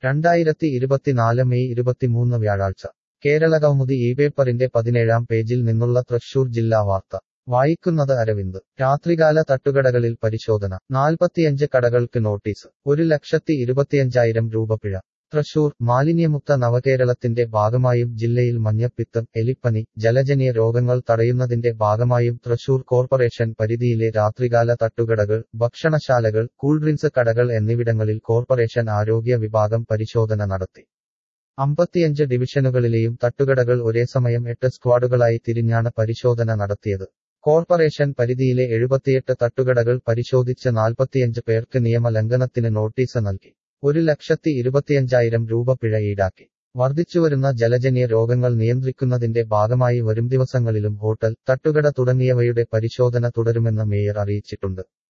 രണ്ടായിരത്തി ഇരുപത്തിനാല് മെയ് ഇരുപത്തിമൂന്ന് വ്യാഴാഴ്ച കേരളകൗമുദി ഈ പേപ്പറിന്റെ പതിനേഴാം പേജിൽ നിന്നുള്ള തൃശൂർ ജില്ലാ വാർത്ത വായിക്കുന്നത് അരവിന്ദ് രാത്രികാല തട്ടുകടകളിൽ പരിശോധന നാൽപ്പത്തിയഞ്ച് കടകൾക്ക് നോട്ടീസ് ഒരു ലക്ഷത്തി ഇരുപത്തിയഞ്ചായിരം രൂപ പിഴ തൃശൂർ മാലിന്യമുക്ത നവകേരളത്തിന്റെ ഭാഗമായും ജില്ലയിൽ മഞ്ഞപ്പിത്തം എലിപ്പനി ജലജന്യ രോഗങ്ങൾ തടയുന്നതിന്റെ ഭാഗമായും തൃശൂർ കോർപ്പറേഷൻ പരിധിയിലെ രാത്രികാല തട്ടുകടകൾ ഭക്ഷണശാലകൾ കൂൾഡ്രിങ്ക്സ് കടകൾ എന്നിവിടങ്ങളിൽ കോർപ്പറേഷൻ ആരോഗ്യ വിഭാഗം പരിശോധന നടത്തി അമ്പത്തിയഞ്ച് ഡിവിഷനുകളിലെയും തട്ടുകടകൾ ഒരേ സമയം എട്ട് സ്ക്വാഡുകളായി തിരിഞ്ഞാണ് പരിശോധന നടത്തിയത് കോർപ്പറേഷൻ പരിധിയിലെ എഴുപത്തിയെട്ട് തട്ടുകടകൾ പരിശോധിച്ച് നാൽപ്പത്തിയഞ്ച് പേർക്ക് നിയമലംഘനത്തിന് നോട്ടീസ് നൽകി ഒരു ലക്ഷത്തി ഇരുപത്തിയഞ്ചായിരം രൂപ പിഴ ഈടാക്കി വർദ്ധിച്ചുവരുന്ന ജലജന്യ രോഗങ്ങൾ നിയന്ത്രിക്കുന്നതിന്റെ ഭാഗമായി വരും ദിവസങ്ങളിലും ഹോട്ടൽ തട്ടുകട തുടങ്ങിയവയുടെ പരിശോധന തുടരുമെന്ന് മേയർ അറിയിച്ചിട്ടുണ്ട്